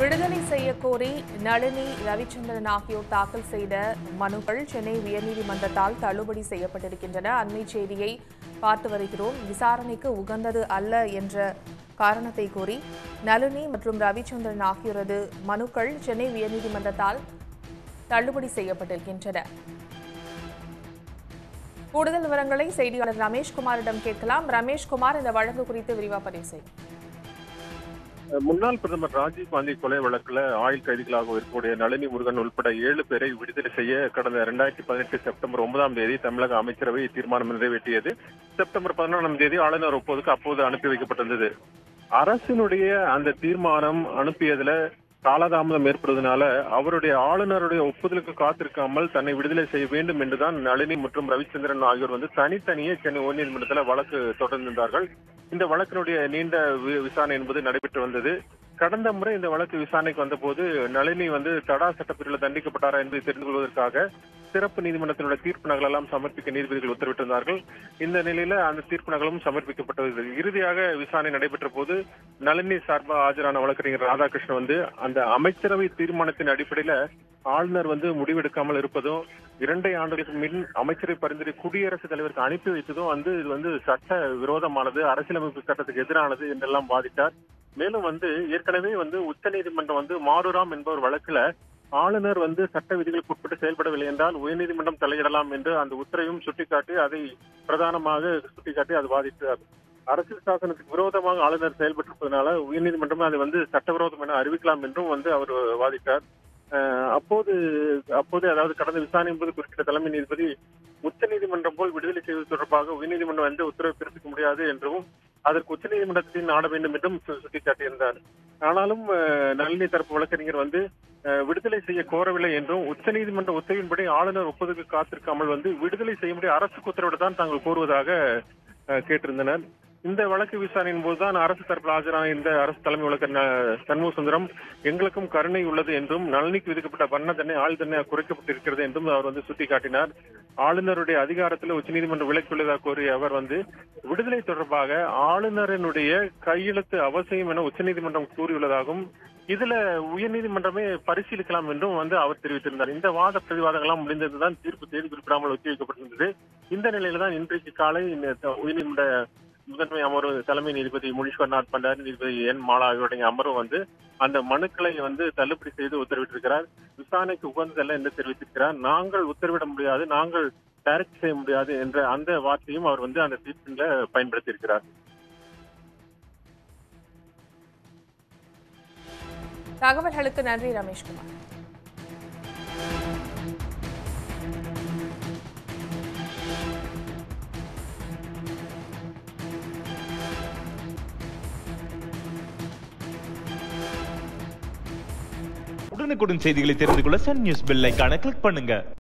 விடுதலை செய்ய கோரி நளினி ரவிச்சந்திரன் ஆகியோர் தாக்கல் செய்த மனுக்கள் சென்னை உயர்நீதிமன்றத்தால் தள்ளுபடி செய்யப்பட்டிருக்கின்றன அண்மை செய்தியை பார்த்து வருகிறோம் விசாரணைக்கு உகந்தது அல்ல என்ற காரணத்தை கூறி நளினி மற்றும் ரவிச்சந்திரன் ஆகியோரது மனுக்கள் சென்னை உயர்நீதிமன்றத்தால் தள்ளுபடி செய்யப்பட்டிருக்கின்றன கூடுதல் விவரங்களை செய்தியாளர் ரமேஷ்குமாரிடம் கேட்கலாம் ரமேஷ்குமார் இந்த வழக்கு குறித்து விரிவா பதிவு செய்யும் முன்னாள் பிரதமர் ராஜீவ் காந்தி கொலை வழக்குல ஆயுள் கைதிகளாக இருக்கக்கூடிய நளினி முருகன் உள்பட ஏழு பேரை விடுதலை செய்ய கடந்த இரண்டாயிரத்தி பதினெட்டு செப்டம்பர் ஒன்பதாம் தேதி தமிழக அமைச்சரவை தீர்மானம் நிறைவேற்றியது செப்டம்பர் பதினொன்றாம் தேதி ஆளுநர் ஒப்புவதற்கு அப்போது அனுப்பி வைக்கப்பட்டிருந்தது அரசினுடைய அந்த தீர்மானம் அனுப்பியதுல காலதாமதம் ஏற்படுவதனால அவருடைய ஆளுநருடைய ஒப்புதலுக்கு காத்திருக்காமல் தன்னை விடுதலை செய்ய வேண்டும் என்றுதான் நளினி மற்றும் ரவிச்சந்திரன் ஆகியோர் வந்து தனித்தனியே சென்னை உயர்நீதிமன்றத்தில் வழக்கு தொடர்ந்திருந்தார்கள் இந்த வழக்கினுடைய நீண்ட வி- விசாரணை என்பது நடைபெற்று வந்தது கடந்த முறை இந்த வழக்கு விசாரணைக்கு வந்தபோது நளினி வந்து தடா சட்டப்பிரிவில் தண்டிக்கப்பட்டாரா என்பதை தெரிந்து கொள்வதற்காக சிறப்பு நீதிமன்றத்தினுடைய தீர்ப்பு நகல் எல்லாம் சமர்ப்பிக்க நீதிபதிகள் உத்தரவிட்டிருந்தார்கள் இந்த நிலையில அந்த தீர்ப்பு நகலும் சமர்ப்பிக்கப்பட்டது இறுதியாக விசாரணை நடைபெற்ற போது நளினி சார்பாக ஆஜரான வழக்கறிஞர் ராதாகிருஷ்ணன் வந்து அந்த அமைச்சரவை தீர்மானத்தின் அடிப்படையில ஆளுநர் வந்து முடிவெடுக்காமல் இருப்பதும் இரண்டை ஆண்டுகளுக்கு முன் அமைச்சரை பரிந்துரை குடியரசுத் தலைவருக்கு அனுப்பி வைத்ததும் வந்து இது வந்து சட்ட விரோதமானது அரசியலமைப்பு சட்டத்துக்கு எதிரானது என்றெல்லாம் வாதிட்டார் மேலும் வந்து ஏற்கனவே வந்து உச்சநீதிமன்றம் வந்து மாறுராம் என்பவர் வழக்குல ஆளுநர் வந்து சட்ட விதிகளுக்கு உட்பட்டு செயல்படவில்லை என்றால் உயர்நீதிமன்றம் தலையிடலாம் என்று அந்த உத்தரவையும் சுட்டிக்காட்டி அதை பிரதானமாக சுட்டிக்காட்டி அது வாதிட்டார் அரசியல் சாசனத்துக்கு விரோதமாக ஆளுநர் செயல்பட்டிருப்பதனால உயர்நீதிமன்றம் அதை வந்து சட்டவிரோதம் என அறிவிக்கலாம் என்றும் வந்து அவர் வாதிட்டார் அஹ் அப்போது அப்போது அதாவது கடந்த விசாரணை என்பது குறிப்பிட்ட தலைமை நீதிபதி உச்சநீதிமன்றம் போல் விடுதலை செய்வது தொடர்பாக உயர்நீதிமன்றம் எந்த உத்தரவை பிறப்பிக்க முடியாது என்றும் அதற்கு உச்சநீதிமன்றத்தில் நாட வேண்டும் என்றும் சு- சுட்டிக்காட்டியிருந்தார் ஆனாலும் அஹ், நளினி தரப்பு வழக்கறிஞர் வந்து அஹ், விடுதலை செய்ய கோரவில்லை என்றும் உச்சநீதிமன்ற உத்தரவின்படி ஆளுநர் ஒப்புதலுக்கு காத்திருக்காமல் வந்து விடுதலை செய்ய முடிய அரசுக்கு உத்தரவிட தான் தாங்கள் கோருவதாக அஹ், கேட்டிருந்தனர் இந்த வழக்கு விசாரணையின் போதுதான் அரசு தரப்பில் ஆஜரான இந்த அரசு தலைமை வழக்கறிஞர் சண்முக சுந்தரம் எங்களுக்கும் கருணை உள்ளது என்றும் நளினிக்கு விதிக்கப்பட்ட வண்ண தண்டனை ஆள் தண்டனை குறைக்கப்பட்டிருக்கிறது என்றும் அவர் வந்து சுட்டிக்காட்டினார் ஆளுநருடைய அதிகாரத்தில் உச்சநீதிமன்றம் விலக்கியுள்ளதாக கூறிய அவர் வந்து விடுதலை தொடர்பாக ஆளுநரினுடைய கையெழுத்து அவசியம் என உச்சநீதிமன்றம் கூறியுள்ளதாகவும் இதுல உயர்நீதிமன்றமே பரிசீலிக்கலாம் என்றும் வந்து அவர் தெரிவித்திருந்தார் இந்த வாத பிரதிவாதங்கள்லாம் முடிந்ததுதான் தீர்ப்பு தேதி குறிப்பிடாமல் ஒத்திவைக்கப்பட்டிருந்தது இந்த நிலையில தான் இன்றைக்கு காலை இந்த த- உயர்நீதிமன்ற முதன்மை அமர்வு தலைமை நீதிபதி முனீஸ்வர்நாத் பண்டாரி நீதிபதி என் மாலா ஆகியோருடைய அமர்வு வந்து அந்த மனுக்களை வந்து தள்ளுபடி செய்து உத்தரவிட்டிருக்கிறார் விசாரணைக்கு உகந்ததல்ல என்று தெரிவித்திருக்கிறார் நாங்கள் உத்தரவிட முடியாது நாங்கள் டைரக்ட் செய்ய முடியாது என்ற அந்த வார்த்தையும் அவர் வந்து அந்த தீர்ப்பில் பயன்படுத்தியிருக்கிறார் தகவல்களுக்கு நன்றி ரமேஷ்குமார் உடனுக்குடன் செய்திகளை தெரிந்து கொள்ள சன் நியூஸ் பெல் ஐகானை கிளிக் பண்ணுங்க